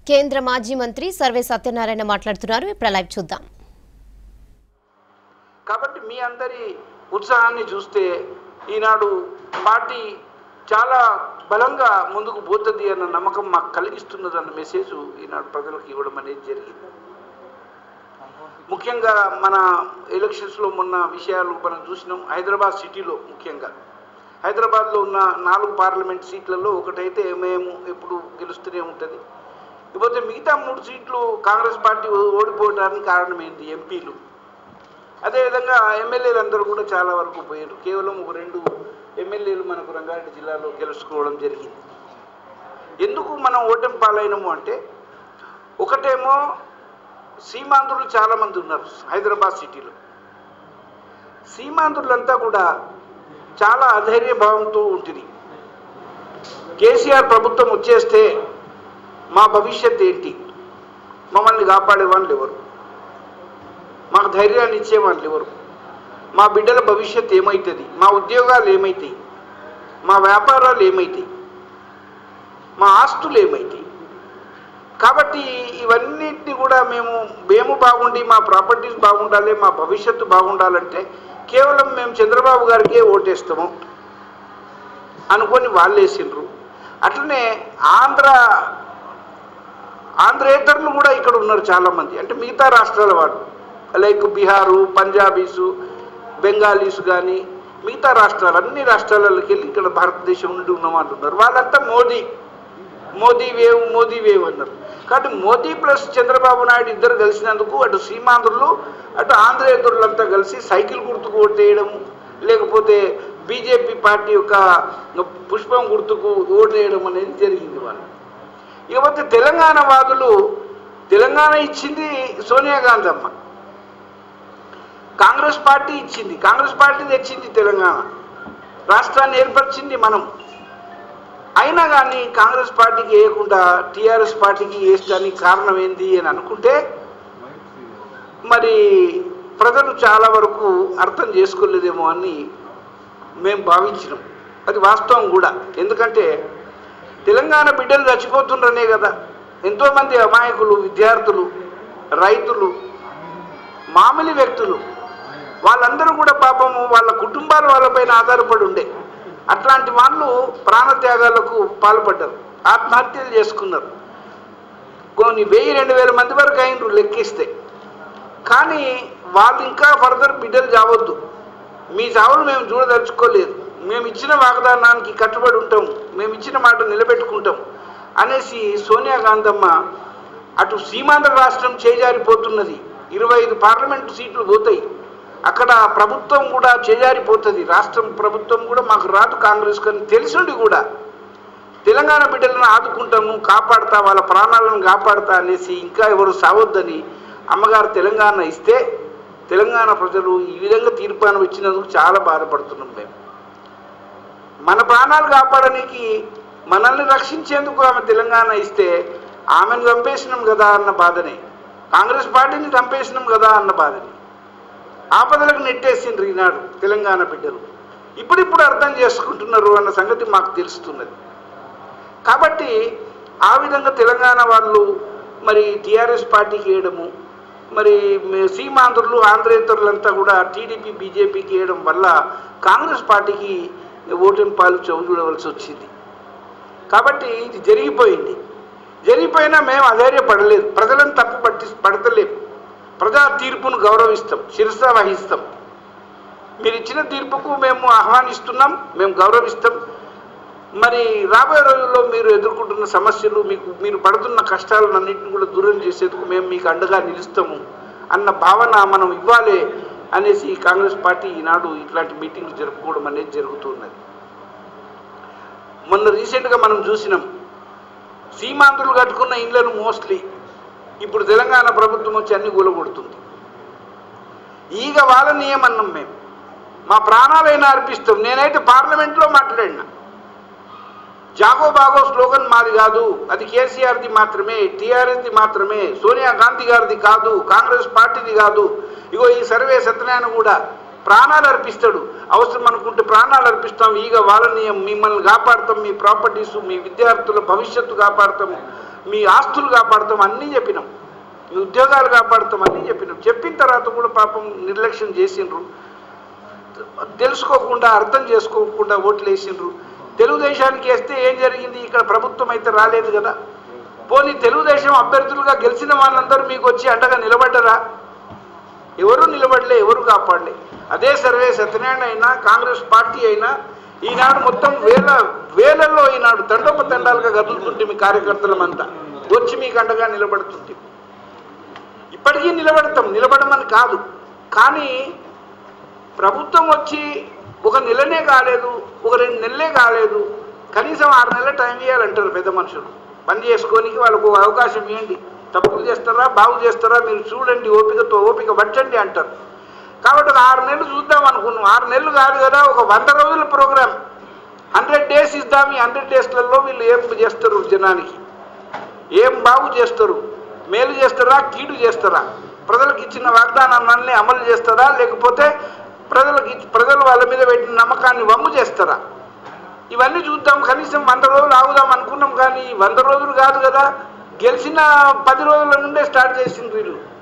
కేంద్ర మాజీ మంత్రి సర్వే సత్యనారాయణ మాట్లాడుతున్నారు ఇప్పుడు లైవ్ చూద్దాం కాబట్టి మీ అందరి ఉత్సాహాన్ని చూస్తే ఈనాడు పార్టీ చాలా బలంగా ముందుకు పోతుంది అన్న నమ్మకం మాకు కలిగిస్తున్నది అన్న మెసేజ్ ఈనాడు ప్రజలకు ఇవ్వడం అనేది జరిగింది ముఖ్యంగా మన ఎలక్షన్స్లో మొన్న విషయాలు మనం చూసినాం హైదరాబాద్ సిటీలో ముఖ్యంగా హైదరాబాద్లో ఉన్న నాలుగు పార్లమెంట్ సీట్లలో ఒకటైతే మేము ఎప్పుడు గెలుస్తూనే ఉంటుంది ఇకపోతే మిగతా మూడు సీట్లు కాంగ్రెస్ పార్టీ ఓడిపోవడానికి కారణం ఏంటి ఎంపీలు అదేవిధంగా ఎమ్మెల్యేలు అందరూ కూడా చాలా వరకు పోయారు కేవలం ఒక రెండు ఎమ్మెల్యేలు మనకు రంగారెడ్డి జిల్లాలో గెలుచుకోవడం జరిగింది ఎందుకు మనం ఓటమి పాలైనము అంటే ఒకటేమో సీమాంధ్రులు చాలామంది ఉన్నారు హైదరాబాద్ సిటీలో సీమాంధ్రులంతా కూడా చాలా అధైర్య భావంతో ఉంటుంది కేసీఆర్ ప్రభుత్వం వచ్చేస్తే మా భవిష్యత్ ఏంటి మమ్మల్ని కాపాడే వాళ్ళు ఎవరు మాకు ధైర్యాన్ని ఇచ్చేవాళ్ళు ఎవరు మా బిడ్డల భవిష్యత్ ఏమవుతుంది మా ఉద్యోగాలు ఏమవుతాయి మా వ్యాపారాలు ఏమవుతాయి మా ఆస్తులు ఏమవుతాయి కాబట్టి ఇవన్నిటిని కూడా మేము మేము బాగుండి మా ప్రాపర్టీస్ బాగుండాలి మా భవిష్యత్తు బాగుండాలంటే కేవలం మేము చంద్రబాబు గారికే ఓటేస్తాము అనుకొని వాళ్ళు వేసిండ్రు అట్లనే ఆంధ్ర ఆంధ్రేతరులు కూడా ఇక్కడ ఉన్నారు చాలామంది అంటే మిగతా రాష్ట్రాల వాళ్ళు లైక్ బీహారు పంజాబీసు బెంగాలీస్ కానీ మిగతా రాష్ట్రాలు అన్ని రాష్ట్రాలకి వెళ్ళి ఇక్కడ భారతదేశం నుండి ఉన్న వాళ్ళు ఉన్నారు వాళ్ళంతా మోదీ మోదీ వేవ్ మోదీ వేవ్ అన్నారు కాబట్టి మోదీ ప్లస్ చంద్రబాబు నాయుడు ఇద్దరు కలిసినందుకు అటు సీమాంధ్రులు అటు ఆంధ్రేతరులంతా కలిసి సైకిల్ గుర్తుకు ఓటేయడం లేకపోతే బీజేపీ పార్టీ యొక్క పుష్పం గుర్తుకు ఓటేయడం అనేది జరిగింది వాళ్ళు ఇకపోతే తెలంగాణ వాదులు తెలంగాణ ఇచ్చింది సోనియా గాంధీ అమ్మ కాంగ్రెస్ పార్టీ ఇచ్చింది కాంగ్రెస్ పార్టీ తెచ్చింది తెలంగాణ రాష్ట్రాన్ని ఏర్పరిచింది మనం అయినా కానీ కాంగ్రెస్ పార్టీకి వేయకుండా టీఆర్ఎస్ పార్టీకి వేయడానికి కారణం ఏంది అని అనుకుంటే మరి ప్రజలు చాలా వరకు అర్థం చేసుకోలేదేమో అని మేము భావించినాం అది వాస్తవం కూడా ఎందుకంటే తెలంగాణ బిడ్డలు చచ్చిపోతుండ్రనే కదా ఎంతోమంది అమాయకులు విద్యార్థులు రైతులు మామూలు వ్యక్తులు వాళ్ళందరూ కూడా పాపము వాళ్ళ కుటుంబాల వాళ్ళపైన ఆధారపడి ఉండే అట్లాంటి వాళ్ళు ప్రాణత్యాగాలకు పాల్పడ్డారు ఆత్మహత్యలు చేసుకున్నారు కొన్ని వెయ్యి రెండు వేల మంది వరకు అయినరు లెక్కిస్తే కానీ వాళ్ళు ఇంకా ఫర్దర్ బిడ్డలు చావద్దు మీ చావులు మేము చూడదలుచుకోలేదు మేము ఇచ్చిన వాగ్దానానికి కట్టుబడి ఉంటాం మేము ఇచ్చిన మాట నిలబెట్టుకుంటాం అనేసి సోనియా గాంధమ్మ అటు సీమాంధ్ర రాష్ట్రం చేజారిపోతున్నది ఇరవై ఐదు పార్లమెంటు సీట్లు పోతాయి అక్కడ ప్రభుత్వం కూడా చేజారిపోతుంది రాష్ట్రం ప్రభుత్వం కూడా మాకు రాదు కాంగ్రెస్ కానీ తెలిసిండి కూడా తెలంగాణ బిడ్డలను ఆదుకుంటాము కాపాడుతా వాళ్ళ ప్రాణాలను కాపాడుతా అనేసి ఇంకా ఎవరు సావద్దని అమ్మగారు తెలంగాణ ఇస్తే తెలంగాణ ప్రజలు ఈ విధంగా తీర్మానం ఇచ్చినందుకు చాలా బాధపడుతున్నాం మేము మన ప్రాణాలు కాపాడడానికి మనల్ని రక్షించేందుకు ఆమె తెలంగాణ ఇస్తే ఆమెను చంపేసినాం కదా అన్న బాధనే కాంగ్రెస్ పార్టీని చంపేసినాం కదా అన్న బాధని ఆపదలకు నెట్టేసిండ్రు ఈనాడు తెలంగాణ బిడ్డలు ఇప్పుడిప్పుడు అర్థం చేసుకుంటున్నారు అన్న సంగతి మాకు తెలుస్తున్నది కాబట్టి ఆ విధంగా తెలంగాణ వాళ్ళు మరి టీఆర్ఎస్ పార్టీకి వేయడము మరి మే- సీమాంధ్రులు ఆంధ్రేతరులంతా కూడా టీడీపీ బీజేపీకి వేయడం వల్ల కాంగ్రెస్ పార్టీకి ఓటమి పాలు చవి చూడవలసి వచ్చింది కాబట్టి ఇది జరిగిపోయింది జరిగిపోయినా మేము అధైర్యపడలేదు ప్రజలను తప్పు పట్టి పడతలేము ప్రజా తీర్పును గౌరవిస్తాం శిరస వహిస్తాం మీరు ఇచ్చిన తీర్పుకు మేము ఆహ్వానిస్తున్నాం మేము గౌరవిస్తాం మరి రాబోయే రోజుల్లో మీరు ఎదుర్కొంటున్న సమస్యలు మీకు మీరు పడుతున్న కష్టాలన్నింటిని కూడా దూరం చేసేందుకు మేము మీకు అండగా నిలుస్తాము అన్న భావన మనం ఇవ్వాలి అనేసి కాంగ్రెస్ పార్టీ ఈనాడు ఇట్లాంటి మీటింగ్లు జరుపుకోవడం అనేది జరుగుతున్నది మొన్న రీసెంట్గా మనం చూసినాం సీమాంధ్రులు కట్టుకున్న ఇళ్లను మోస్ట్లీ ఇప్పుడు తెలంగాణ ప్రభుత్వం వచ్చి అన్ని కూలగొడుతుంది ఈగ వాళ్ళని ఏమన్నాం మేము మా ప్రాణాలైనా అర్పిస్తాం నేనైతే పార్లమెంట్లో మాట్లాడినా జాగో బాగో స్లోగన్ మాది కాదు అది కేసీఆర్ది మాత్రమే టీఆర్ఎస్ది మాత్రమే సోనియా గాంధీ గారిది కాదు కాంగ్రెస్ పార్టీది కాదు ఇగో ఈ సర్వే సత్యనారాయణ కూడా ప్రాణాలు అర్పిస్తాడు అవసరం అనుకుంటే ప్రాణాలు అర్పిస్తాం ఈగ వాళ్ళని మిమ్మల్ని కాపాడుతాం మీ ప్రాపర్టీస్ మీ విద్యార్థుల భవిష్యత్తు కాపాడుతాం మీ ఆస్తులు కాపాడుతాం అన్నీ చెప్పినాం మీ ఉద్యోగాలు కాపాడుతాం అన్నీ చెప్పినాం చెప్పిన తర్వాత కూడా పాపం నిర్లక్ష్యం చేసిండ్రు తెలుసుకోకుండా అర్థం చేసుకోకుండా ఓట్లు వేసిండ్రు తెలుగుదేశానికి వేస్తే ఏం జరిగింది ఇక్కడ ప్రభుత్వం అయితే రాలేదు కదా పోనీ తెలుగుదేశం అభ్యర్థులుగా గెలిచిన వాళ్ళందరూ మీకు వచ్చి అండగా నిలబడ్డరా ఎవరు నిలబడలే ఎవరు కాపాడలే అదే సర్వే సత్యనారాయణ అయినా కాంగ్రెస్ పార్టీ అయినా ఈనాడు మొత్తం వేల వేలల్లో ఈనాడు తండోపతండాలుగా కదులుతుంటే మీ కార్యకర్తలమంతా వచ్చి మీకు అండగా నిలబడుతుంది ఇప్పటికీ నిలబడతాం నిలబడమని కాదు కానీ ప్రభుత్వం వచ్చి ఒక నెలనే కాలేదు ఒక రెండు నెలలే కాలేదు కనీసం ఆరు నెలల టైం ఇవ్వాలంటారు పెద్ద మనుషులు పని చేసుకోనికి వాళ్ళకు ఒక అవకాశం ఇవ్వండి తప్పులు చేస్తారా బాగు చేస్తారా మీరు చూడండి ఓపికతో ఓపిక పట్టండి అంటారు కాబట్టి ఒక ఆరు నెలలు చూద్దాం అనుకున్నాం ఆరు నెలలు కాదు కదా ఒక వంద రోజుల ప్రోగ్రామ్ హండ్రెడ్ డేస్ ఇద్దాం ఈ హండ్రెడ్ డేస్లలో వీళ్ళు ఏం చేస్తారు జనానికి ఏం బాగు చేస్తారు మేలు చేస్తారా కీడు చేస్తారా ప్రజలకు ఇచ్చిన వాగ్దానాన్ని అమలు చేస్తారా లేకపోతే ప్రజలకు ఇచ్చి- ప్రజలు వాళ్ళ మీద పెట్టిన నమ్మకాన్ని వమ్ము చేస్తారా ఇవన్నీ చూద్దాం కనీసం వంద రోజులు ఆగుదాం అనుకున్నాం కానీ ఈ వంద రోజులు కాదు కదా గెలిచిన పది రోజుల నుండే స్టార్ట్ చేసింది వీళ్ళు